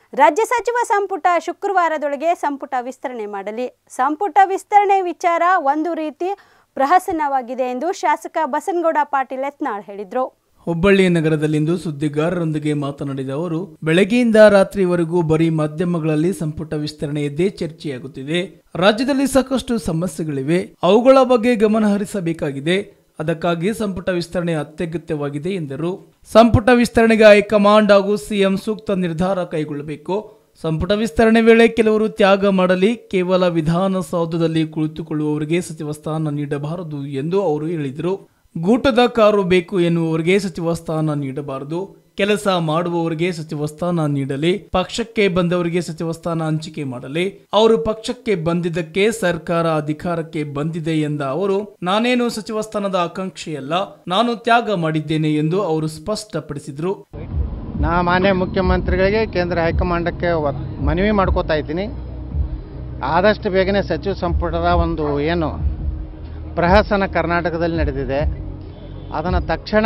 ರಾಜ್ಯ ಸಚಿವ ಸಂಪುಟ ಶುಕ್ರವಾರದೊಳಗೆ ಸಂಪುಟ ವಿಸ್ತರಣೆ ಮಾಡಲಿ ಸಂಪುಟ ವಿಸ್ತರಣೆ ವಿಚಾರ ಒಂದು ರೀತಿ ಪ್ರಹಸನವಾಗಿದೆ ಎಂದು ಶಾಸಕ ಬಸನಗೌಡ ಪಾಟೀಲ್ ಯತ್ನಾಳ್ ಹೇಳಿದರು ಹುಬ್ಬಳ್ಳಿ ನಗರದಲ್ಲಿಂದು ಸುದ್ದಿಗಾರರೊಂದಿಗೆ ಮಾತನಾಡಿದ ಅವರು ಬೆಳಗ್ಗೆಯಿಂದ ರಾತ್ರಿವರೆಗೂ ಬರೀ ಮಾಧ್ಯಮಗಳಲ್ಲಿ ಸಂಪುಟ ವಿಸ್ತರಣೆಯದ್ದೇ ಚರ್ಚೆಯಾಗುತ್ತಿದೆ ರಾಜ್ಯದಲ್ಲಿ ಸಾಕಷ್ಟು ಸಮಸ್ಯೆಗಳಿವೆ ಅವುಗಳ ಬಗ್ಗೆ ಗಮನ ಹರಿಸಬೇಕಾಗಿದೆ ಅದಕ್ಕಾಗಿ ಸಂಪುಟ ವಿಸ್ತರಣೆ ಅತ್ಯಗತ್ಯವಾಗಿದೆ ಎಂದರು ಸಂಪುಟ ವಿಸ್ತರಣೆಗೆ ಹೈಕಮಾಂಡ್ ಹಾಗೂ ಸಿಎಂ ಸೂಕ್ತ ನಿರ್ಧಾರ ಕೈಗೊಳ್ಳಬೇಕು ಸಂಪುಟ ವಿಸ್ತರಣೆ ವೇಳೆ ಕೆಲವರು ತ್ಯಾಗ ಮಾಡಲಿ ಕೇವಲ ವಿಧಾನಸೌಧದಲ್ಲಿ ಕುಳಿತುಕೊಳ್ಳುವವರಿಗೆ ಸಚಿವ ಸ್ಥಾನ ನೀಡಬಾರದು ಎಂದು ಅವರು ಹೇಳಿದರು ಗೂಟದ ಕಾರು ಬೇಕು ಎನ್ನುವವರಿಗೆ ಸಚಿವ ಸ್ಥಾನ ನೀಡಬಾರದು ಕೆಲಸ ಮಾಡುವವರಿಗೆ ಸಚಿವ ಸ್ಥಾನ ನೀಡಲಿ ಪಕ್ಷಕ್ಕೆ ಬಂದವರಿಗೆ ಸಚಿವ ಸ್ಥಾನ ಹಂಚಿಕೆ ಮಾಡಲಿ ಅವರು ಪಕ್ಷಕ್ಕೆ ಬಂದಿದ್ದಕ್ಕೆ ಸರ್ಕಾರ ಅಧಿಕಾರಕ್ಕೆ ಬಂದಿದೆ ಎಂದ ಅವರು ನಾನೇನು ಸಚಿವ ಸ್ಥಾನದ ಆಕಾಂಕ್ಷೆಯಲ್ಲ ನಾನು ತ್ಯಾಗ ಮಾಡಿದ್ದೇನೆ ಎಂದು ಅವರು ಸ್ಪಷ್ಟಪಡಿಸಿದರು ನಾ ಮಾನ್ಯ ಮುಖ್ಯಮಂತ್ರಿಗಳಿಗೆ ಕೇಂದ್ರ ಹೈಕಮಾಂಡಕ್ಕೆ ಒತ್- ಮನವಿ ಮಾಡ್ಕೋತಾ ಇದ್ದೀನಿ ಆದಷ್ಟು ಬೇಗನೆ ಸಚಿವ ಸಂಪುಟದ ಒಂದು ಏನು ಪ್ರಹಸನ ಕರ್ನಾಟಕದಲ್ಲಿ ನಡೆದಿದೆ ಅದನ್ನು ತಕ್ಷಣ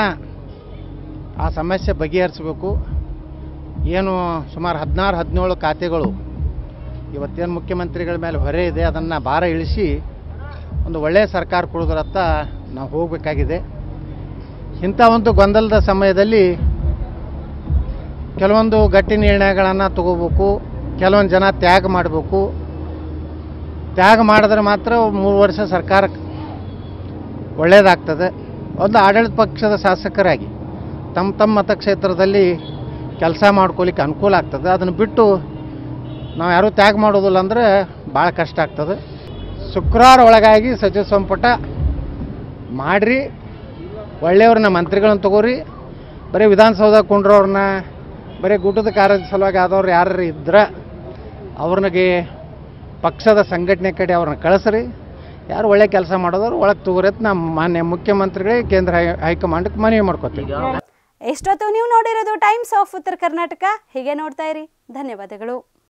ಆ ಸಮಸ್ಯೆ ಬಗೆಹರಿಸಬೇಕು ಏನು ಸುಮಾರು ಹದಿನಾರು ಹದಿನೇಳು ಖಾತೆಗಳು ಇವತ್ತೇನು ಮುಖ್ಯಮಂತ್ರಿಗಳ ಮೇಲೆ ಹೊರೆ ಇದೆ ಅದನ್ನು ಭಾರ ಇಳಿಸಿ ಒಂದು ಒಳ್ಳೆಯ ಸರ್ಕಾರ ಕೊಡೋದ್ರತ್ತ ನಾವು ಹೋಗಬೇಕಾಗಿದೆ ಇಂಥ ಒಂದು ಗೊಂದಲದ ಸಮಯದಲ್ಲಿ ಕೆಲವೊಂದು ಗಟ್ಟಿ ನಿರ್ಣಯಗಳನ್ನು ತಗೋಬೇಕು ಕೆಲವೊಂದು ಜನ ತ್ಯಾಗ ಮಾಡಬೇಕು ತ್ಯಾಗ ಮಾಡಿದ್ರೆ ಮಾತ್ರ ಮೂರು ವರ್ಷ ಸರ್ಕಾರ ಒಳ್ಳೆಯದಾಗ್ತದೆ ಒಂದು ಆಡಳಿತ ಪಕ್ಷದ ಶಾಸಕರಾಗಿ ತಮ್ಮ ತಮ್ಮ ಮತಕ್ಷೇತ್ರದಲ್ಲಿ ಕೆಲಸ ಮಾಡ್ಕೊಲಿಕ್ಕೆ ಅನುಕೂಲ ಆಗ್ತದೆ ಅದನ್ನು ಬಿಟ್ಟು ನಾವು ಯಾರೂ ತ್ಯಾಗ ಮಾಡೋದಿಲ್ಲ ಅಂದರೆ ಭಾಳ ಕಷ್ಟ ಆಗ್ತದೆ ಶುಕ್ರವಾರ ಒಳಗಾಗಿ ಸಚಿವ ಸಂಪುಟ ಮಾಡಿರಿ ಒಳ್ಳೆಯವ್ರನ್ನ ಮಂತ್ರಿಗಳನ್ನ ತಗೋರಿ ಬರೀ ವಿಧಾನಸೌಧ ಕುಂಡ್ರವ್ರನ್ನ ಬರೀ ಗೂಟದ ಕಾರ್ಯದ ಸಲುವಾಗಿ ಆದವ್ರು ಯಾರು ಇದ್ರೆ ಅವ್ರನಿಗೆ ಪಕ್ಷದ ಸಂಘಟನೆ ಕಡೆ ಅವ್ರನ್ನ ಕಳಿಸ್ರಿ ಯಾರು ಒಳ್ಳೆ ಕೆಲಸ ಮಾಡೋದವ್ರು ಒಳಗೆ ತಗೋರಿ ಅಂತ ನಮ್ಮ ಮಾನ್ಯ ಮುಖ್ಯಮಂತ್ರಿಗಳಿಗೆ ಕೇಂದ್ರ ಹೈ ಹೈಕಮಾಂಡ್ಗೆ ಮನವಿ ಮಾಡ್ಕೊತೀವಿ ಎಷ್ಟೊತ್ತು ನೀವು ನೋಡಿರೋದು ಟೈಮ್ಸ್ ಆಫ್ ಉತ್ತರ ಕರ್ನಾಟಕ ಹೀಗೆ ನೋಡ್ತಾ ಇರಿ ಧನ್ಯವಾದಗಳು